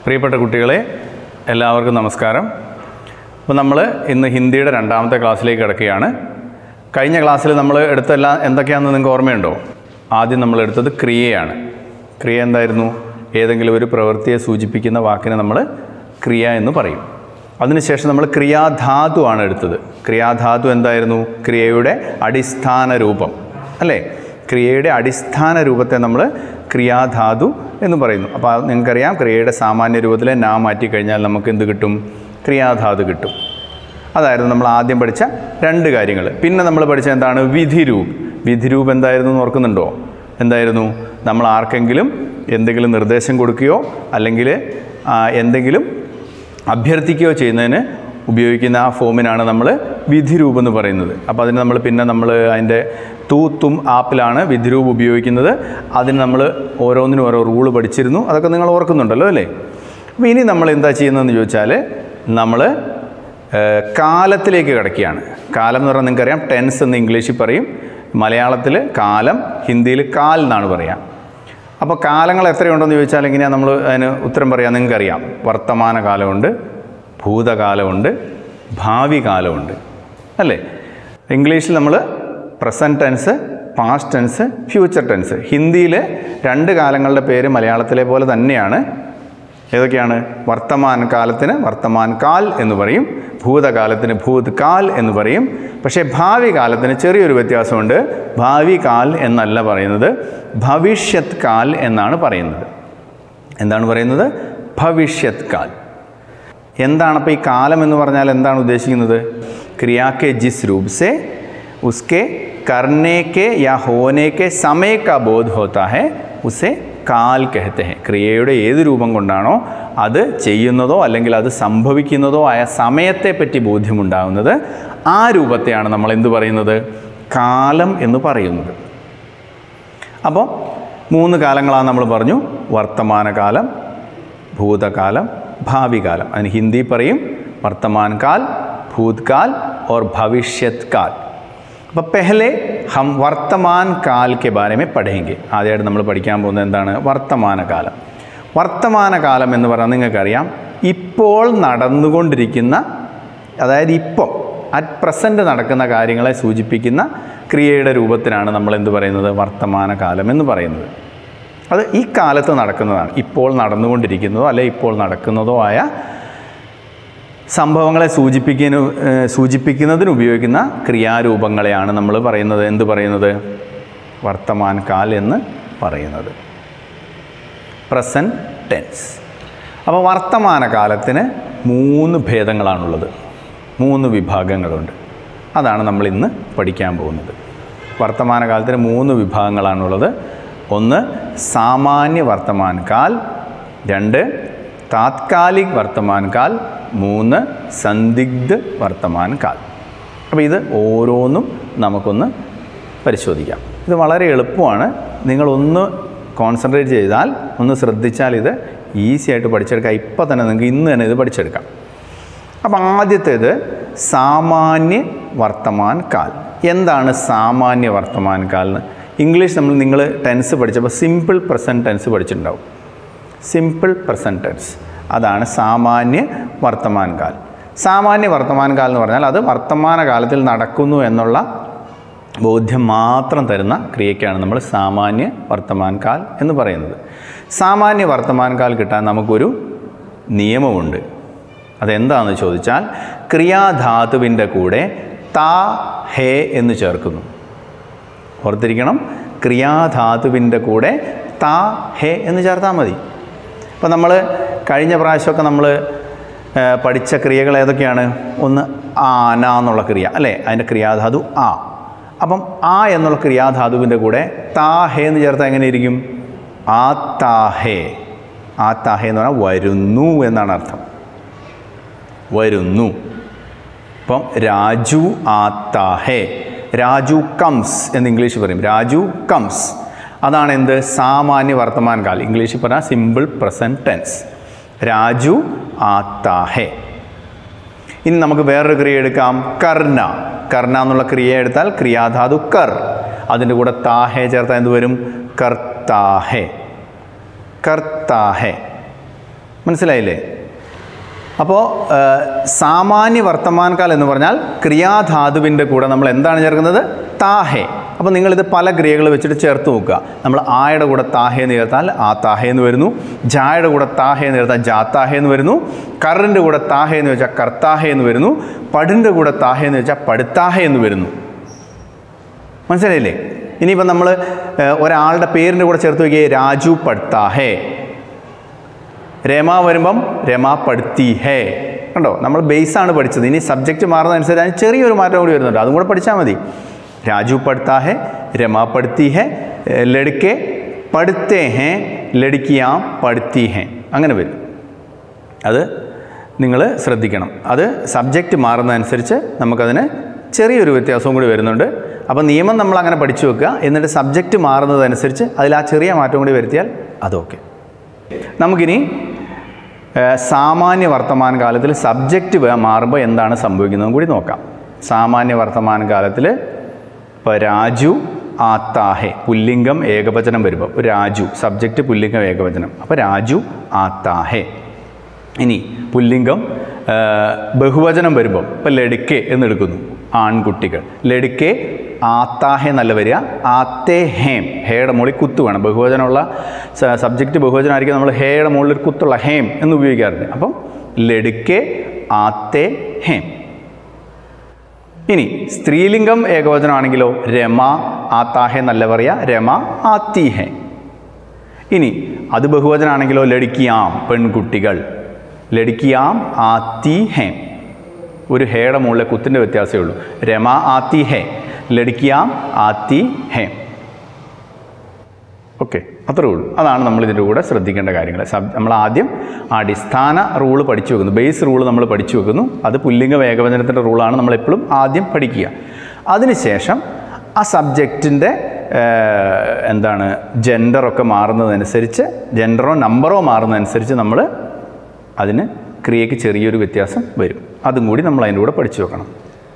പ്രിയപ്പെട്ട കുട്ടികളെ എല്ലാവർക്കും നമസ്കാരം അപ്പോൾ നമ്മൾ ഇന്ന് ഹിന്ദിയുടെ രണ്ടാമത്തെ ക്ലാസ്സിലേക്ക് കിടക്കുകയാണ് കഴിഞ്ഞ ക്ലാസ്സിൽ നമ്മൾ എടുത്തെല്ലാം എന്തൊക്കെയാണെന്ന് നിങ്ങൾക്ക് ഓർമ്മയുണ്ടോ ആദ്യം നമ്മൾ എടുത്തത് ക്രിയയാണ് ക്രിയ എന്തായിരുന്നു ഏതെങ്കിലും ഒരു പ്രവൃത്തിയെ സൂചിപ്പിക്കുന്ന വാക്കിനെ നമ്മൾ ക്രിയ എന്ന് പറയും അതിനുശേഷം നമ്മൾ ക്രിയാധാതു ആണ് എടുത്തത് ക്രിയാധാതു എന്തായിരുന്നു ക്രിയയുടെ അടിസ്ഥാന രൂപം അല്ലേ ക്രിയയുടെ അടിസ്ഥാന രൂപത്തെ നമ്മൾ ക്രിയാധാതു എന്ന് പറയുന്നു അപ്പോൾ അത് നിങ്ങൾക്കറിയാം ക്രിയയുടെ സാമാന്യ രൂപത്തിലെ നാ മാറ്റിക്കഴിഞ്ഞാൽ നമുക്ക് എന്ത് കിട്ടും ക്രിയാധാതു കിട്ടും അതായിരുന്നു നമ്മൾ ആദ്യം പഠിച്ച രണ്ട് കാര്യങ്ങൾ പിന്നെ നമ്മൾ പഠിച്ച എന്താണ് വിധിരൂപ് വിധിരൂപ് എന്തായിരുന്നു എന്ന് ഓർക്കുന്നുണ്ടോ എന്തായിരുന്നു നമ്മൾ ആർക്കെങ്കിലും എന്തെങ്കിലും നിർദ്ദേശം കൊടുക്കുകയോ അല്ലെങ്കിൽ ആ, എന്തെങ്കിലും അഭ്യർത്ഥിക്കുകയോ ചെയ്യുന്നതിന് ഉപയോഗിക്കുന്ന ആ ഫോമിനാണ് നമ്മൾ വിധിരൂപ് എന്ന് പറയുന്നത് അപ്പോൾ അതിന് നമ്മൾ പിന്നെ നമ്മൾ അതിൻ്റെ തൂ തും ആപ്പിലാണ് വിധിരൂപ് ഉപയോഗിക്കുന്നത് അതിന് നമ്മൾ ഓരോന്നിനും ഓരോ റൂള് പഠിച്ചിരുന്നു അതൊക്കെ നിങ്ങൾ ഓർക്കുന്നുണ്ടല്ലോ അല്ലേ അപ്പോൾ ഇനി നമ്മൾ എന്താ ചെയ്യുന്നതെന്ന് ചോദിച്ചാൽ നമ്മൾ ഏഹ്, കാലത്തിലേക്ക് കിടക്കുകയാണ് കാലം എന്ന് പറഞ്ഞാൽ നിങ്ങൾക്കറിയാം ടെൻസ് എന്ന് ഇംഗ്ലീഷിൽ പറയും മലയാളത്തിൽ കാലം ഹിന്ദിയിൽ കാൽ എന്നാണ് പറയുക അപ്പോൾ കാലങ്ങൾ എത്രയുണ്ടെന്ന് ചോദിച്ചാൽ എങ്ങനെയാണ് നമ്മൾ അതിന് ഉത്തരം പറയാൻ നിങ്ങൾക്കറിയാം വർത്തമാന കാലമുണ്ട് ഭൂതകാലമുണ്ട് ഭാവി കാലമുണ്ട് അല്ലേ ഇംഗ്ലീഷിൽ നമ്മൾ present tense past tense future tense ഹിന്ദിയിൽ രണ്ട് കാലങ്ങളുടെ പേര് മലയാളത്തിലെ പോലെ തന്നെയാണ് ഏതൊക്കെയാണ് വർത്തമാൻ കാലത്തിന് വർത്തമാൻ കാൽ എന്ന് പറയും ഭൂതകാലത്തിന് ഭൂത് കാൽ എന്ന് പറയും പക്ഷേ ഭാവി കാലത്തിന് ചെറിയൊരു വ്യത്യാസമുണ്ട് ഭാവി കാൽ എന്നല്ല പറയുന്നത് ഭവിഷ്യത് കാൽ എന്നാണ് പറയുന്നത് എന്താണ് പറയുന്നത് ഭവിഷ്യത് കാൽ എന്താണ് അപ്പോൾ ഈ കാലം എന്ന് പറഞ്ഞാൽ എന്താണ് ഉദ്ദേശിക്കുന്നത് ക്രിയാക്കെ ജിസ് രൂപ് സെ ഉസ്കെ करने के या होने के समय का बोध होता है ഉസെ കാൽ കഹത്തെ ഹെ ക്രിയയുടെ ഏത് രൂപം കൊണ്ടാണോ അത് ചെയ്യുന്നതോ അല്ലെങ്കിൽ അത് സംഭവിക്കുന്നതോ ആയ സമയത്തെ പറ്റി ബോധ്യമുണ്ടാകുന്നത് ആ രൂപത്തെയാണ് നമ്മൾ എന്ത് പറയുന്നത് കാലം എന്ന് പറയുന്നത് അപ്പോൾ മൂന്ന് കാലങ്ങളാണ് നമ്മൾ പറഞ്ഞു വർത്തമാനകാലം ഭൂതകാലം ഭാവി കാലം അതിന് ഹിന്ദി പറയും വർത്തമാൻ കാൽ ഭൂതകാൽ और ഭവിഷ്യത് കാൽ അപ്പോൾ പെഹലെ ഹം വർത്തമാൻ കാൽ കെ ബാരെ മേ പഠേങ്കെ ആദ്യമായിട്ട് നമ്മൾ പഠിക്കാൻ പോകുന്നത് എന്താണ് വർത്തമാനകാലം വർത്തമാനകാലം എന്ന് പറഞ്ഞാൽ നിങ്ങൾക്കറിയാം ഇപ്പോൾ നടന്നുകൊണ്ടിരിക്കുന്ന അതായത് ഇപ്പം അറ്റ് പ്രസൻറ്റ് നടക്കുന്ന കാര്യങ്ങളെ സൂചിപ്പിക്കുന്ന ക്രിയയുടെ രൂപത്തിനാണ് നമ്മൾ എന്ത് പറയുന്നത് വർത്തമാനകാലം എന്ന് പറയുന്നത് അത് ഈ കാലത്ത് നടക്കുന്നതാണ് ഇപ്പോൾ നടന്നുകൊണ്ടിരിക്കുന്നതോ അല്ലെ ഇപ്പോൾ നടക്കുന്നതോ ആയ സംഭവങ്ങളെ സൂചിപ്പിക്കുന്ന ഏഹ് സൂചിപ്പിക്കുന്നതിന് ഉപയോഗിക്കുന്ന ക്രിയാരൂപങ്ങളെയാണ് നമ്മൾ പറയുന്നത് എന്ത് പറയുന്നത് വർത്തമാൻ കാൽ എന്ന് പറയുന്നത് പ്രസൻറ്റ് ടെൻസ് അപ്പോൾ വർത്തമാനകാലത്തിന് മൂന്ന് ഭേദങ്ങളാണുള്ളത് മൂന്ന് വിഭാഗങ്ങളുണ്ട് അതാണ് നമ്മൾ ഇന്ന് പഠിക്കാൻ പോകുന്നത് വർത്തമാനകാലത്തിന് മൂന്ന് വിഭാഗങ്ങളാണുള്ളത് ഒന്ന് സാമാന്യ വർത്തമാൻകാൽ രണ്ട് താത്കാലിക് വർത്തമാൻകാൽ മൂന്ന് സന്ദിഗ്ധ് വർത്തമാൻകാൽ അപ്പോൾ ഇത് ഓരോന്നും നമുക്കൊന്ന് പരിശോധിക്കാം ഇത് വളരെ എളുപ്പമാണ് നിങ്ങളൊന്ന് കോൺസെൻട്രേറ്റ് ചെയ്താൽ ഒന്ന് ശ്രദ്ധിച്ചാൽ ഇത് ഈസി ആയിട്ട് പഠിച്ചെടുക്കാം ഇപ്പം തന്നെ നിങ്ങൾക്ക് ഇന്ന് തന്നെ ഇത് പഠിച്ചെടുക്കാം അപ്പം ആദ്യത്തേത് സാമാന്യ വർത്തമാൻ കാൽ എന്താണ് സാമാന്യ വർത്തമാൻ കാൽ എന്ന് ഇംഗ്ലീഷ് നമ്മൾ നിങ്ങൾ ടെൻസ് പഠിച്ചപ്പോൾ സിമ്പിൾ പ്രസൻറ്റ് ടെൻസ് പഠിച്ചിട്ടുണ്ടാവും സിമ്പിൾ പ്രസൻറ്റ് ടെൻസ് അതാണ് സാമാന്യ വർത്തമാൻ കാൽ സാമാന്യ വർത്തമാൻ കാൽ എന്ന് പറഞ്ഞാൽ അത് വർത്തമാന കാലത്തിൽ നടക്കുന്നു എന്നുള്ള ബോധ്യം മാത്രം തരുന്ന ക്രിയയ്ക്കാണ് നമ്മൾ സാമാന്യ വർത്തമാൻ കാൽ എന്ന് പറയുന്നത് സാമാന്യ വർത്തമാൻ കാൽ കിട്ടാൻ നമുക്കൊരു നിയമമുണ്ട് അതെന്താണെന്ന് ചോദിച്ചാൽ ക്രിയാധാതുവിൻ്റെ കൂടെ താ ഹേ എന്ന് ചേർക്കുന്നു ഓർത്തിരിക്കണം ക്രിയാധാതുവിൻ്റെ കൂടെ താ ഹേ എന്ന് ചേർത്താൽ മതി അപ്പോൾ നമ്മൾ കഴിഞ്ഞ പ്രാവശ്യമൊക്കെ നമ്മൾ പഠിച്ച ക്രിയകൾ ഏതൊക്കെയാണ് ഒന്ന് ആന എന്നുള്ള ക്രിയ അല്ലേ അതിൻ്റെ ക്രിയാധാതു ആ അപ്പം ആ എന്നുള്ള ക്രിയാധാതുവിൻ്റെ കൂടെ താ ഹേ എന്ന് ചേർത്താൽ എങ്ങനെ ഇരിക്കും ആ താ ഹേ ആ താ ഹേ എന്ന് പറഞ്ഞാൽ വരുന്നു എന്നാണ് അർത്ഥം വരുന്നു ഇപ്പം രാജു ആത്താഹേ രാജു കംസ് എന്ന് ഇംഗ്ലീഷ് പറയും രാജു കംസ് അതാണ് എന്ത് സാമാന്യ വർത്തമാൻ കാൽ ഇംഗ്ലീഷിൽ പറഞ്ഞാൽ സിമ്പിൾ പ്രസൻറ്റ് ടെൻസ് രാജു ആത്താഹേ ഇനി നമുക്ക് വേറൊരു ക്രിയ എടുക്കാം കർണ കർണ എന്നുള്ള ക്രിയ എടുത്താൽ ക്രിയാധാതു കർ അതിൻ്റെ കൂടെ താഹേ ചേർത്താൽ എന്ത് വരും കർത്താഹേ കർത്താഹേ മനസ്സിലായില്ലേ അപ്പോൾ സാമാന്യ വർത്തമാനകാലം എന്ന് പറഞ്ഞാൽ ക്രിയാധാതുവിൻ്റെ കൂടെ നമ്മൾ എന്താണ് ചേർക്കുന്നത് താഹെ അപ്പോൾ നിങ്ങളിത് പല ക്രിയകൾ വെച്ചിട്ട് ചേർത്ത് നോക്കുക നമ്മൾ ആയുടെ കൂടെ താഹെ എന്ന് ചേർത്താൽ ആ താഹെ എന്ന് വരുന്നു ജായുടെ കൂടെ താഹെ എന്ന് ചേർത്താൽ ജാത്താഹെ എന്ന് വരുന്നു കറിൻ്റെ കൂടെ താഹെ എന്ന് വെച്ചാൽ കർത്താഹെ എന്ന് വരുന്നു പടിൻ്റെ കൂടെ താഹെ എന്ന് വെച്ചാൽ പടുത്താഹെ എന്ന് വരുന്നു മനസ്സിലായില്ലേ ഇനിയിപ്പോൾ നമ്മൾ ഒരാളുടെ പേരിൻ്റെ കൂടെ ചേർത്ത് വയ്ക്കുക രാജു പടുത്താഹേ രമ വരുമ്പം രമ പഠിത്തി ഹേ കണ്ടോ നമ്മൾ ബേസാണ് പഠിച്ചത് ഇനി സബ്ജക്റ്റ് മാറുന്നതനുസരിച്ച് അതിന് ചെറിയൊരു മാറ്റം കൂടി വരുന്നുണ്ട് അതും കൂടെ പഠിച്ചാൽ മതി രാജു പഠിത്താ ഹെ രമ പഠിത്തി ഹെ ലടുക്കെ പഠിത്തേ ഹേ ലടുക്കിയാം പഠിത്തി ഹേ അങ്ങനെ വരും അത് നിങ്ങൾ ശ്രദ്ധിക്കണം അത് സബ്ജക്റ്റ് മാറുന്നതനുസരിച്ച് നമുക്കതിന് ചെറിയൊരു വ്യത്യാസവും കൂടി വരുന്നുണ്ട് അപ്പോൾ നിയമം നമ്മൾ അങ്ങനെ പഠിച്ചു വെക്കുക എന്നിട്ട് സബ്ജക്റ്റ് മാറുന്നതനുസരിച്ച് അതിൽ ആ ചെറിയ മാറ്റം കൂടി വരുത്തിയാൽ അതൊക്കെ നമുക്കിനി ഏഹ്, സാമാന്യ വർത്തമാന കാലത്തിൽ സബ്ജക്റ്റ് മാറുമ്പോൾ എന്താണ് സംഭവിക്കുന്നതും കൂടി നോക്കാം സാമാന്യ വർത്തമാന കാലത്തിൽ ഇപ്പോൾ രാജു ആത്താഹെ പുല്ലിംഗം ഏകവചനം വരുമ്പോൾ രാജു സബ്ജക്റ്റ് പുല്ലിംഗം ഏകവചനം അപ്പോൾ രാജു ആത്താഹെ ഇനി പുല്ലിംഗം ആ, ബഹുവചനം വരുമ്പം ഇപ്പം ലടുക്കെ എന്നെടുക്കുന്നു ആൺകുട്ടികൾ ലടുക്കെ ആത്താഹെ എന്നല്ല വരിക ആത്തേ ഹേം ഹേയുടെ മുകളിൽ കുത്ത് വേണം ബഹുവചനമുള്ള സ- സബ്ജക്റ്റ് ബഹുവചനമായിരിക്കും നമ്മൾ ഹേയുടെ മുകളിൽ ഒരു കുത്തുള്ള ഹേം എന്ന് ഉപയോഗിക്കാറുണ്ട് അപ്പം ലടുക്കെ ആത്തേ ഹേം ഇനി സ്ത്രീലിംഗം ഏകവചനമാണെങ്കിലോ രമ ആത്താഹെ എന്നല്ല പറയുക രമ ആത്തിഹെ ഇനി അത് ബഹുവചനാണെങ്കിലോ ലടുക്കിയാം പെൺകുട്ടികൾ ലടുക്കിയാം ആത്തി ഹേ ഒരു ഹേയുടെ മുകളിലെ കുത്തിൻ്റെ വ്യത്യാസമേ ഉള്ളൂ രമ ആത്തി ഹേ ലടുക്കിയാം ആത്തി ഹേ ഓക്കെ അത്രേ ഉള്ളൂ അതാണ് നമ്മൾ ഇതിൻ്റെ കൂടെ ശ്രദ്ധിക്കേണ്ട കാര്യങ്ങൾ സബ് നമ്മൾ ആദ്യം അടിസ്ഥാന റൂള് പഠിച്ചു വെക്കുന്നു ബേസ് റൂള് നമ്മൾ പഠിച്ചു വെക്കുന്നു അത് പുല്ലിംഗ ഏകവചനത്തിൻ്റെ റൂളാണ് നമ്മൾ എപ്പോഴും ആദ്യം പഠിക്കുക അതിനുശേഷം ആ സബ്ജക്റ്റിൻ്റെ എന്താണ് ജെൻഡറൊക്കെ മാറുന്നതനുസരിച്ച് ജെൻഡറോ നമ്പറോ മാറുന്നതനുസരിച്ച് നമ്മൾ അതിന് ക്രിയയ്ക്ക് ചെറിയൊരു വ്യത്യാസം വരും അതും കൂടി നമ്മൾ അതിൻ്റെ കൂടെ പഠിച്ചു വെക്കണം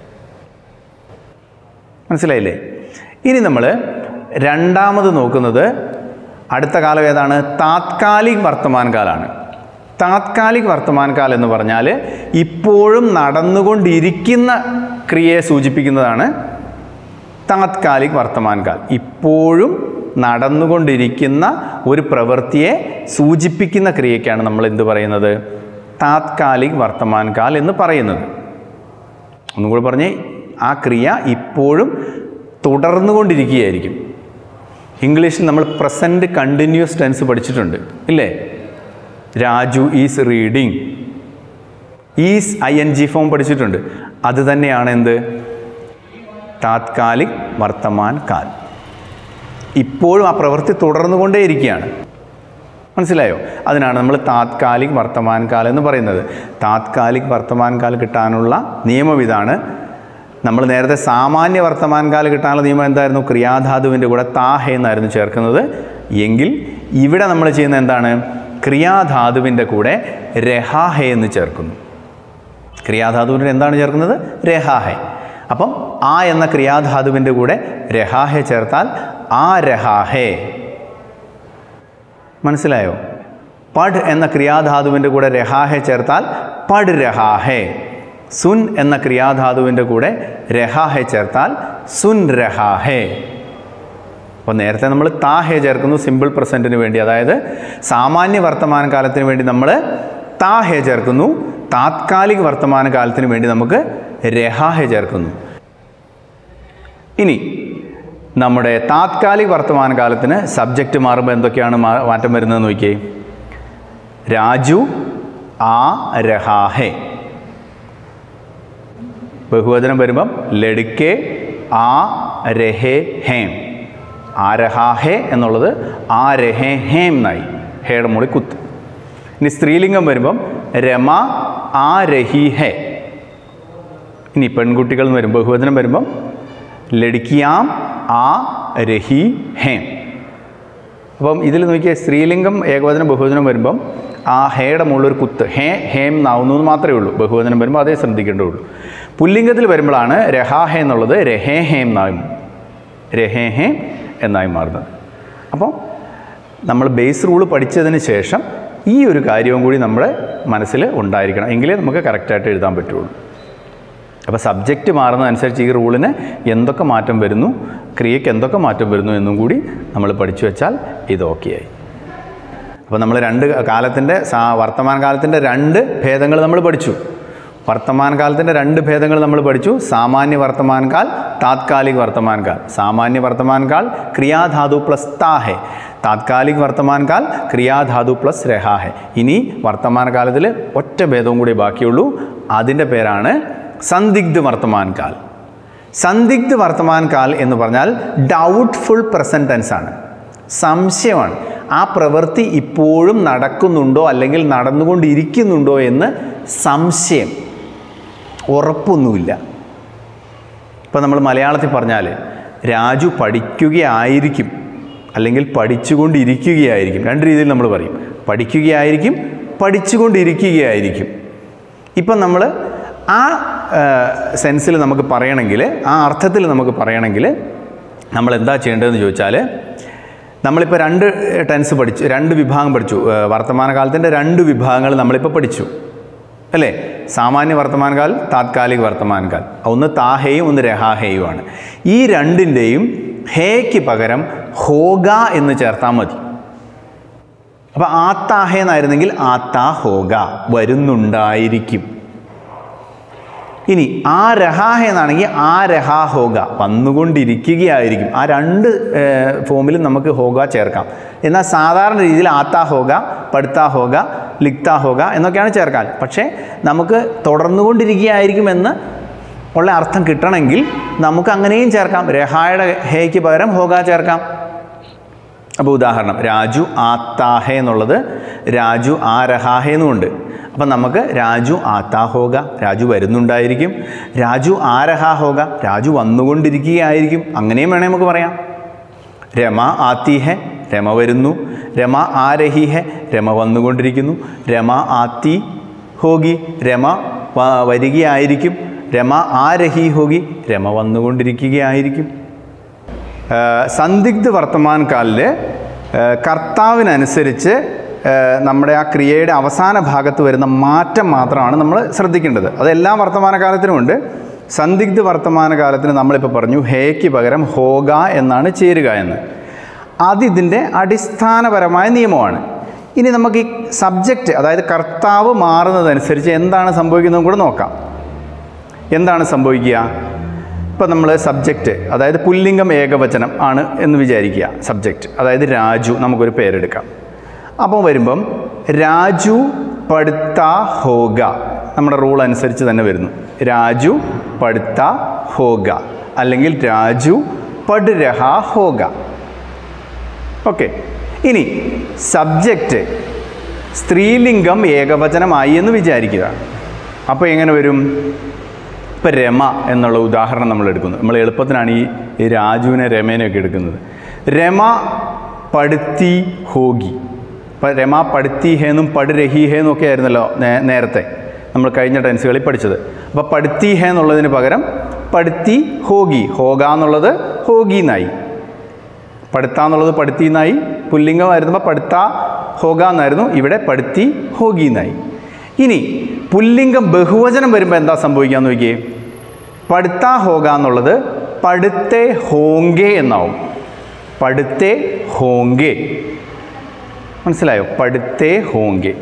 മനസ്സിലായില്ലേ ഇനി നമ്മൾ രണ്ടാമത് നോക്കുന്നത് അടുത്ത കാലം ഏതാണ് താത്കാലിക് വർത്തമാനകാലാണ് താത്കാലിക് വർത്തമാനകാലം എന്ന് പറഞ്ഞാൽ ഇപ്പോഴും നടന്നുകൊണ്ടിരിക്കുന്ന ക്രിയയെ സൂചിപ്പിക്കുന്നതാണ് താത്കാലിക് വർത്തമാനകാൽ ഇപ്പോഴും നടന്നുകൊണ്ടിരിക്കുന്ന ഒരു പ്രവൃത്തിയെ സൂചിപ്പിക്കുന്ന ക്രിയയ്ക്കാണ് നമ്മൾ എന്ത് പറയുന്നത് താത്കാലിക് വർത്തമാനകാൽ എന്ന് പറയുന്നത് ഒന്നും കൂടി പറഞ്ഞേ ആ ക്രിയ ഇപ്പോഴും തുടർന്നുകൊണ്ടിരിക്കുകയായിരിക്കും ഇംഗ്ലീഷിൽ നമ്മൾ പ്രസൻറ്റ് കണ്ടിന്യൂസ് ടെൻസ് പഠിച്ചിട്ടുണ്ട് ഇല്ലേ Raju is reading is I N G form പഠിച്ചിട്ടുണ്ട് അത് തന്നെയാണ് എന്ത് താത്കാലിക് വർത്തമാൻ കാൽ ഇപ്പോഴും ആ പ്രവൃത്തി തുടർന്നുകൊണ്ടേയിരിക്കുകയാണ് മനസ്സിലായോ അതിനാണ് നമ്മൾ താത്കാലിക് വർത്തമാൻ കാലം എന്ന് പറയുന്നത് താത്കാലിക് വർത്തമാൻ കാലം കിട്ടാനുള്ള നിയമം ഇതാണ് നമ്മൾ നേരത്തെ സാമാന്യ വർത്തമാൻ കാലം കിട്ടാനുള്ള നിയമം എന്തായിരുന്നു ക്രിയാധാതുവിൻ്റെ കൂടെ താഹെ എന്നായിരുന്നു ചേർക്കുന്നത് എങ്കിൽ ഇവിടെ നമ്മൾ ചെയ്യുന്ന എന്താണ് ക്രിയാധാതുവിൻ്റെ കൂടെ രഹാഹെ എന്ന് ചേർക്കുന്നു ക്രിയാധാതുവിൻ്റെ എന്താണ് ചേർക്കുന്നത് രഹാഹെ അപ്പം ആ എന്ന ക്രിയാധാതുവിൻ്റെ കൂടെ രഹാഹെ ചേർത്താൽ ആ രഹാഹെ മനസ്സിലായോ പഡ് എന്ന ക്രിയാധാതുവിൻ്റെ കൂടെ രഹാഹെ ചേർത്താൽ പഡ് രഹാഹെ സുൻ എന്ന ക്രിയാധാതുവിൻ്റെ കൂടെ രഹാഹെ ചേർത്താൽ സുൻ രഹാഹെ അപ്പോൾ നേരത്തെ നമ്മൾ താഹെ ചേർക്കുന്നു സിമ്പിൾ പ്രസൻറ്റിന് വേണ്ടി അതായത് സാമാന്യ വർത്തമാന കാലത്തിന് വേണ്ടി നമ്മൾ താഹെ ചേർക്കുന്നു താത്കാലിക വർത്തമാന കാലത്തിന് വേണ്ടി നമുക്ക് രഹാഹെ ചേർക്കുന്നു ഇനി നമ്മുടെ താത്കാലിക വർത്തമാന കാലത്തിന് സബ്ജക്റ്റ് മാറുമ്പോൾ എന്തൊക്കെയാണ് മാ- മാറ്റം വരുന്നത് നോക്കിയേ രാജു ആ രഹാഹെ ബഹുവചനം വരുമ്പം ലടുക്കെ ആ രഹേ ഹേം ആ രഹാഹെ എന്നുള്ളത് ആ രഹേ ഹേം എന്നായി ഹേയുടെ മുകളിൽ കുത്ത് ഇനി സ്ത്രീലിംഗം വരുമ്പം രമ ആ രഹി ഹേ ഇനി പെൺകുട്ടികൾ എന്ന് വരും ബഹുവചനം വരുമ്പം ലടുക്കിയാം ആ രഹി ഹേം അപ്പം ഇതിൽ നോക്കിയാൽ സ്ത്രീലിംഗം ഏകവചനം ബഹുവചനം വരുമ്പം ആ ഹേയുടെ മുകളിൽ ഒരു കുത്ത് ഹേ ഹേം എന്നാവുന്നു എന്ന് മാത്രമേ ഉള്ളൂ ബഹുവചനം വരുമ്പോൾ അതേ ശ്രദ്ധിക്കേണ്ടതുള്ളൂ പുല്ലിംഗത്തിൽ വരുമ്പോഴാണ് രഹാഹേ എന്നുള്ളത് രഹേ ഹേം എന്നായും രഹേ ഹേം എന്നായി മാറുന്നത് അപ്പോൾ നമ്മൾ ബേസ് റൂൾ പഠിച്ചതിന് ശേഷം ഈ ഒരു കാര്യവും കൂടി നമ്മുടെ മനസ്സിൽ ഉണ്ടായിരിക്കണം എങ്കിലേ നമുക്ക് കറക്റ്റായിട്ട് എഴുതാൻ പറ്റുള്ളൂ അപ്പോൾ സബ്ജക്റ്റ് മാറുന്നതനുസരിച്ച് ഈ റൂളിന് എന്തൊക്കെ മാറ്റം വരുന്നു ക്രിയയ്ക്ക് എന്തൊക്കെ മാറ്റം വരുന്നു എന്നും കൂടി നമ്മൾ പഠിച്ചു വെച്ചാൽ ഇത് ഓക്കെയായി അപ്പോൾ നമ്മൾ രണ്ട് കാലത്തിൻ്റെ സാ വർത്തമാനകാലത്തിൻ്റെ രണ്ട് ഭേദങ്ങൾ നമ്മൾ പഠിച്ചു വർത്തമാനകാലത്തിൻ്റെ രണ്ട് ഭേദങ്ങൾ നമ്മൾ പഠിച്ചു സാമാന്യ വർത്തമാനകാൽ താത്കാലിക് വർത്തമാനകാൽ സാമാന്യ വർത്തമാനകാൽ ക്രിയാധാതു പ്ലസ് താഹെ താത്കാലിക് വർത്തമാനകാൽ ക്രിയാധാതു പ്ലസ് രഹാഹെ ഇനി വർത്തമാനകാലത്തിൽ ഒറ്റ ഭേദവും കൂടി ബാക്കിയുള്ളൂ അതിൻ്റെ പേരാണ് സന്ദിഗ്ധ് വർത്തമാൻകാൽ സന്ദിഗ്ധ് വർത്തമാൻകാൽ എന്ന് പറഞ്ഞാൽ ഡൗട്ട്ഫുൾ പ്രസൻറ്റ് ടെൻസ് ആണ് സംശയമാണ് ആ പ്രവൃത്തി ഇപ്പോഴും നടക്കുന്നുണ്ടോ അല്ലെങ്കിൽ നടന്നുകൊണ്ടിരിക്കുന്നുണ്ടോ എന്ന് സംശയം ഉറപ്പൊന്നുമില്ല ഇപ്പം നമ്മൾ മലയാളത്തിൽ പറഞ്ഞാൽ രാജു പഠിക്കുകയായിരിക്കും അല്ലെങ്കിൽ പഠിച്ചുകൊണ്ടിരിക്കുകയായിരിക്കും രണ്ട് രീതിയിൽ നമ്മൾ പറയും പഠിക്കുകയായിരിക്കും പഠിച്ചുകൊണ്ടിരിക്കുകയായിരിക്കും ഇപ്പം നമ്മൾ ആ സെൻസിൽ നമുക്ക് പറയണമെങ്കിൽ ആ അർത്ഥത്തിൽ നമുക്ക് പറയണമെങ്കിൽ നമ്മൾ എന്താ ചെയ്യേണ്ടതെന്ന് ചോദിച്ചാൽ നമ്മളിപ്പോൾ രണ്ട് ടെൻസ് പഠിച്ചു രണ്ട് വിഭാഗം പഠിച്ചു ഏഹ് വർത്തമാനകാലത്തിൻ്റെ രണ്ട് വിഭാഗങ്ങൾ നമ്മളിപ്പോൾ പഠിച്ചു അല്ലേ സാമാന്യ വർത്തമാനകാൽ താത്കാലിക വർത്തമാനകാൽ ഒന്ന് താഹേയും ഒന്ന് രഹാഹേയുമാണ് ഈ രണ്ടിൻ്റെയും ഹേക്ക് പകരം ഹോഗ എന്ന് ചേർത്താൽ മതി അപ്പോൾ ആത്താഹ എന്നായിരുന്നെങ്കിൽ ആത്താ ഹോഗ വരുന്നുണ്ടായിരിക്കും ഇനി ആ രഹാഹ എന്നാണെങ്കിൽ ആ രഹാ ഹോഗ വന്നുകൊണ്ടിരിക്കുകയായിരിക്കും ആ രണ്ട് ഏഹ്, ഫോമിലും നമുക്ക് ഹോഗ ചേർക്കാം എന്നാൽ സാധാരണ രീതിയിൽ ആത്താ ഹോഗ പടുത്താ ഹോഗ ലിക്താ ഹോഗ എന്നൊക്കെയാണ് ചേർക്കാൻ പക്ഷേ നമുക്ക് തുടർന്നുകൊണ്ടിരിക്കുകയായിരിക്കുമെന്ന് ഉള്ള അർത്ഥം കിട്ടണമെങ്കിൽ നമുക്ക് അങ്ങനെയും ചേർക്കാം രഹായുടെ ഹേക്ക് പകരം ഹോഗ ചേർക്കാം അപ്പോൾ ഉദാഹരണം രാജു ആത്താഹെ എന്നുള്ളത് രാജു ആ രഹാഹെ എന്നുമുണ്ട് അപ്പം നമുക്ക് രാജു ആത്താ ഹോഗ രാജു വരുന്നുണ്ടായിരിക്കും രാജു ആ രഹാ ഹോഗ രാജു വന്നുകൊണ്ടിരിക്കുകയായിരിക്കും അങ്ങനെയും വേണേൽ നമുക്ക് പറയാം രമ ആത്തി ഹെ രമ വരുന്നു രമ ആ രഹി ഹെ രമ വന്നുകൊണ്ടിരിക്കുന്നു രമ ആത്തി ഹോഗി രമ വ- വരികയായിരിക്കും രമ ആ രഹി ഹോഗി രമ വന്നുകൊണ്ടിരിക്കുകയായിരിക്കും ഏഹ് സന്ദിഗ്ധ വർത്തമാൻകാലിൽ കർത്താവിനനുസരിച്ച് ഏഹ് നമ്മുടെ ആ ക്രിയയുടെ അവസാന ഭാഗത്ത് വരുന്ന മാറ്റം മാത്രമാണ് നമ്മൾ ശ്രദ്ധിക്കേണ്ടത് അത് എല്ലാ വർത്തമാനകാലത്തിനുമുണ്ട് സന്ദിഗ്ധ വർത്തമാനകാലത്തിന് നമ്മളിപ്പോൾ പറഞ്ഞു ഹേക്ക് പകരം ഹോഗ എന്നാണ് ചേരുക എന്ന് അതിതിൻ്റെ അടിസ്ഥാനപരമായ നിയമമാണ് ഇനി നമുക്ക് ഈ സബ്ജക്റ്റ് അതായത് കർത്താവ് മാറുന്നതനുസരിച്ച് എന്താണ് സംഭവിക്കുന്നത് കൂടെ നോക്കാം എന്താണ് സംഭവിക്കുക ഇപ്പം നമ്മൾ സബ്ജക്റ്റ് അതായത് പുല്ലിംഗം ഏകവചനം ആണ് എന്ന് വിചാരിക്കുക സബ്ജക്റ്റ് അതായത് രാജു നമുക്കൊരു പേരെടുക്കാം അപ്പോൾ വരുമ്പം രാജു പടുത്ത ഹോഗ നമ്മുടെ റൂൾ അനുസരിച്ച് തന്നെ വരുന്നു രാജു പടുത്ത ഹോഗ അല്ലെങ്കിൽ രാജു പട് രഹ ഹോഗ ഓക്കെ ഇനി സബ്ജക്റ്റ് സ്ത്രീലിംഗം ഏകവചനമായി എന്ന് വിചാരിക്കുക അപ്പോൾ എങ്ങനെ വരും ഇപ്പം രമ എന്നുള്ള ഉദാഹരണം നമ്മൾ എടുക്കുന്നു നമ്മൾ എളുപ്പത്തിനാണ് ഈ ഈ രാജുവിനെ രമേനെയൊക്കെ എടുക്കുന്നത് രമ പടുത്തി ഹോഗി ഇപ്പം രമ പടുത്തി ഹേന്നും പട് രഹി ഹേ എന്നൊക്കെ ആയിരുന്നല്ലോ നേ- നേരത്തെ നമ്മൾ കഴിഞ്ഞ ടെൻസുകളിൽ പഠിച്ചത് അപ്പോൾ പടുത്തി ഹേ എന്നുള്ളതിന് പകരം പടുത്തി ഹോഗി ഹോഗ എന്നുള്ളത് ഹോഗി എന്നായി പടുത്ത എന്നുള്ളത് പടുത്തി എന്നായി പുല്ലിംഗമായിരുന്നപ്പോൾ പടുത്ത ഹോഗ എന്നായിരുന്നു ഇവിടെ പടുത്തി ഹോഗി എന്നായി ഇനി പുല്ലിംഗം ബഹുവചനം വരുമ്പോൾ എന്താ സംഭവിക്കാന്ന് നോക്കിയേ പടുത്ത ഹോഗ എന്നുള്ളത് പടുത്തെ ഹോങ്കെ എന്നാവും പടുത്തെ ഹോങ്കെ മനസ്സിലായോ പടുത്തെ ഹോങ്കെ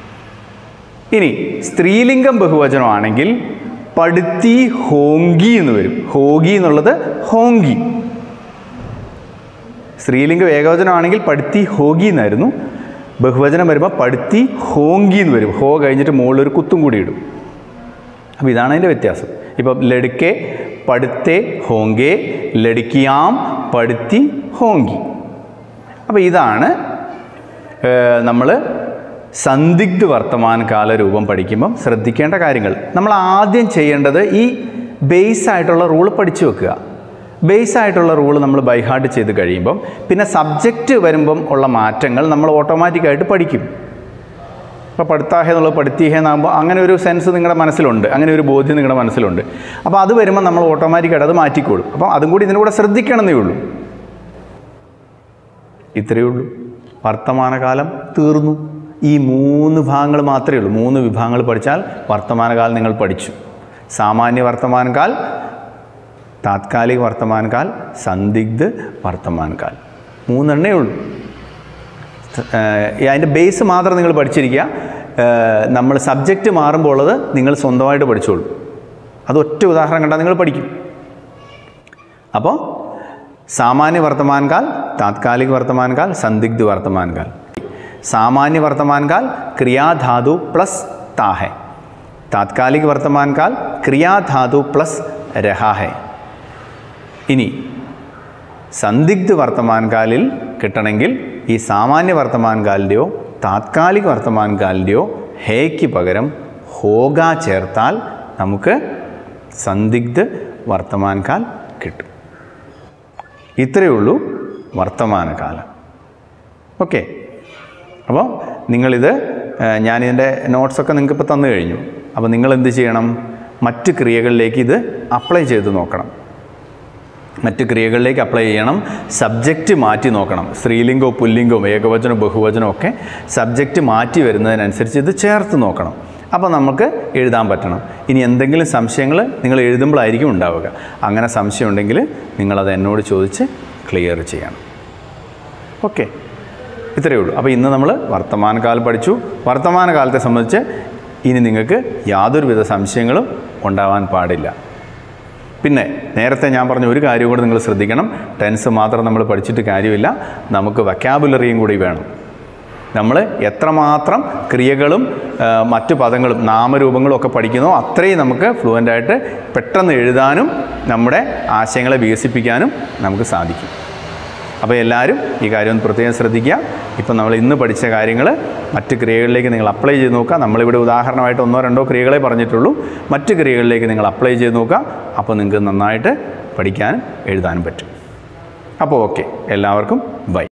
ഇനി സ്ത്രീലിംഗം ബഹുവചനമാണെങ്കിൽ പടുത്തി ഹോങ്കി എന്ന് വരും ഹോഗി എന്നുള്ളത് ഹോങ്കി സ്ത്രീലിംഗം ഏകവചനമാണെങ്കിൽ പടുത്തി ഹോഗി എന്നായിരുന്നു ബഹുവചനം വരുമ്പോൾ പടുത്തി ഹോങ്കി എന്ന് വരും ഹോ കഴിഞ്ഞിട്ട് മുകളിൽ ഒരു കുത്തും കൂടി ഇടും അപ്പോൾ ഇതാണ് അതിൻ്റെ വ്യത്യാസം ഇപ്പം ലടുക്കെ പടുത്തെ ഹോങ്കെ ലടുക്കിയാം പടുത്തി ഹോങ്കി അപ്പോൾ ഇതാണ് നമ്മൾ സന്ദിഗ്ധ വർത്തമാനകാല രൂപം പഠിക്കുമ്പം ശ്രദ്ധിക്കേണ്ട കാര്യങ്ങൾ നമ്മൾ ആദ്യം ചെയ്യേണ്ടത് ഈ ബേസ് ആയിട്ടുള്ള റൂൾ പഠിച്ചു വെക്കുക ബേസ് ആയിട്ടുള്ള റൂൾ നമ്മൾ ബൈഹാർട്ട് ചെയ്ത് കഴിയുമ്പം പിന്നെ സബ്ജക്റ്റ് വരുമ്പം ഉള്ള മാറ്റങ്ങൾ നമ്മൾ ഓട്ടോമാറ്റിക്കായിട്ട് പഠിക്കും ഇപ്പോൾ പഠിത്താഹ എന്നുള്ളത് പഠിത്തീഹ എന്നാകുമ്പോൾ അങ്ങനെ ഒരു സെൻസ് നിങ്ങളുടെ മനസ്സിലുണ്ട് അങ്ങനെ ഒരു ബോധ്യം നിങ്ങളുടെ മനസ്സിലുണ്ട് അപ്പോൾ അത് വരുമ്പോൾ നമ്മൾ ഓട്ടോമാറ്റിക്കായിട്ട് അത് മാറ്റിക്കോളും അപ്പോൾ അതും കൂടി ഇതിൻ്റെ കൂടെ ശ്രദ്ധിക്കണമെന്നേ ഉള്ളൂ ഇത്രയേ ഉള്ളൂ വർത്തമാനകാലം തീർന്നു ഈ മൂന്ന് ഭാഗങ്ങൾ മാത്രമേ ഉള്ളൂ മൂന്ന് വിഭാഗങ്ങൾ പഠിച്ചാൽ വർത്തമാനകാലം നിങ്ങൾ പഠിച്ചു സാമാന്യ വർത്തമാനകാൽ താത്കാലിക വർത്തമാനകാൽ സന്ദിഗ്ധ് വർത്തമാനകാൽ മൂന്നെണ്ണേ ഉള്ളൂ ഏഹ് അതിൻ്റെ ബേസ് മാത്രം നിങ്ങൾ പഠിച്ചിരിക്കുക ഏഹ് നമ്മൾ സബ്ജക്റ്റ് മാറുമ്പോൾ ഉള്ളത് നിങ്ങൾ സ്വന്തമായിട്ട് പഠിച്ചോളൂ അത് ഒറ്റ ഉദാഹരണം കണ്ടാൽ നിങ്ങൾ പഠിക്കും അപ്പോൾ സാമാന്യ വർത്തമാനകാൽ താത്കാലിക വർത്തമാനകാൽ സന്ദിഗ്ധ് വർത്തമാനകാൽ സാമാന്യ വർത്തമാനകാൽ ക്രിയാധാതു പ്ലസ് താഹെ താത്കാലിക വർത്തമാനകാൽ ക്രിയാധാതു പ്ലസ് രഹാഹെ ഇനി സന്ദിഗ്ധ വർത്തമാനകാലിൽ കിട്ടണമെങ്കിൽ ഈ സാമാന്യ വർത്തമാനകാലിൻ്റെയോ താത്കാലിക വർത്തമാനകാലിൻ്റെയോ ഹേക്ക് പകരം ഹോഗ ചേർത്താൽ നമുക്ക് സന്ദിഗ്ധ വർത്തമാനകാൽ കിട്ടും ഇത്രയേ ഉള്ളൂ വർത്തമാനകാലം ഓക്കെ അപ്പോൾ നിങ്ങളിത് ഏഹ്, ഞാനിതിൻ്റെ നോട്ട്സൊക്കെ നിങ്ങൾക്ക് ഇപ്പോൾ തന്നു കഴിഞ്ഞു അപ്പോൾ നിങ്ങൾ എന്ത് ചെയ്യണം മറ്റ് ക്രിയകളിലേക്ക് ഇത് അപ്ലൈ ചെയ്ത് നോക്കണം മറ്റ് ക്രിയകളിലേക്ക് അപ്ലൈ ചെയ്യണം സബ്ജക്റ്റ് മാറ്റി നോക്കണം സ്ത്രീലിംഗവും പുല്ലിംഗവും ഏകവചനവും ബഹുവചനവും ഒക്കെ സബ്ജക്റ്റ് മാറ്റി വരുന്നതിനനുസരിച്ച് ഇത് ചേർത്ത് നോക്കണം അപ്പോൾ നമുക്ക് എഴുതാൻ പറ്റണം ഇനി എന്തെങ്കിലും സംശയങ്ങൾ നിങ്ങൾ എഴുതുമ്പോഴായിരിക്കും ഉണ്ടാവുക അങ്ങനെ സംശയം ഉണ്ടെങ്കിൽ നിങ്ങളത് എന്നോട് ചോദിച്ച് ക്ലിയർ ചെയ്യണം ഓക്കെ ഇത്രയേ ഉള്ളൂ അപ്പോൾ ഇന്ന് നമ്മൾ വർത്തമാനകാലം പഠിച്ചു വർത്തമാനകാലത്തെ സംബന്ധിച്ച് ഇനി നിങ്ങൾക്ക് യാതൊരുവിധ സംശയങ്ങളും ഉണ്ടാവാൻ പാടില്ല പിന്നെ നേരത്തെ ഞാൻ പറഞ്ഞ ഒരു കാര്യം കൂടി നിങ്ങൾ ശ്രദ്ധിക്കണം ടെൻസ് മാത്രം നമ്മൾ പഠിച്ചിട്ട് കാര്യമില്ല നമുക്ക് വക്കാബുലറിയും കൂടി വേണം നമ്മൾ എത്രമാത്രം ക്രിയകളും ആ, മറ്റു പദങ്ങളും നാമരൂപങ്ങളും ഒക്കെ പഠിക്കുന്നോ അത്രയും നമുക്ക് ഫ്ലുവൻ്റായിട്ട് പെട്ടെന്ന് എഴുതാനും നമ്മുടെ ആശയങ്ങളെ വികസിപ്പിക്കാനും നമുക്ക് സാധിക്കും അപ്പോൾ എല്ലാവരും ഈ കാര്യം ഒന്ന് പ്രത്യേകം ശ്രദ്ധിക്കുക ഇപ്പം നമ്മൾ ഇന്ന് പഠിച്ച കാര്യങ്ങൾ മറ്റ് ക്രിയകളിലേക്ക് നിങ്ങൾ അപ്ലൈ ചെയ്ത് നോക്കുക നമ്മളിവിടെ ഉദാഹരണമായിട്ട് ഒന്നോ രണ്ടോ ക്രിയകളെ പറഞ്ഞിട്ടുള്ളൂ മറ്റ് ക്രിയകളിലേക്ക് നിങ്ങൾ അപ്ലൈ ചെയ്ത് നോക്കുക അപ്പോൾ നിങ്ങൾക്ക് നന്നായിട്ട് പഠിക്കാനും എഴുതാനും പറ്റും അപ്പോൾ ഓക്കെ എല്ലാവർക്കും ബൈ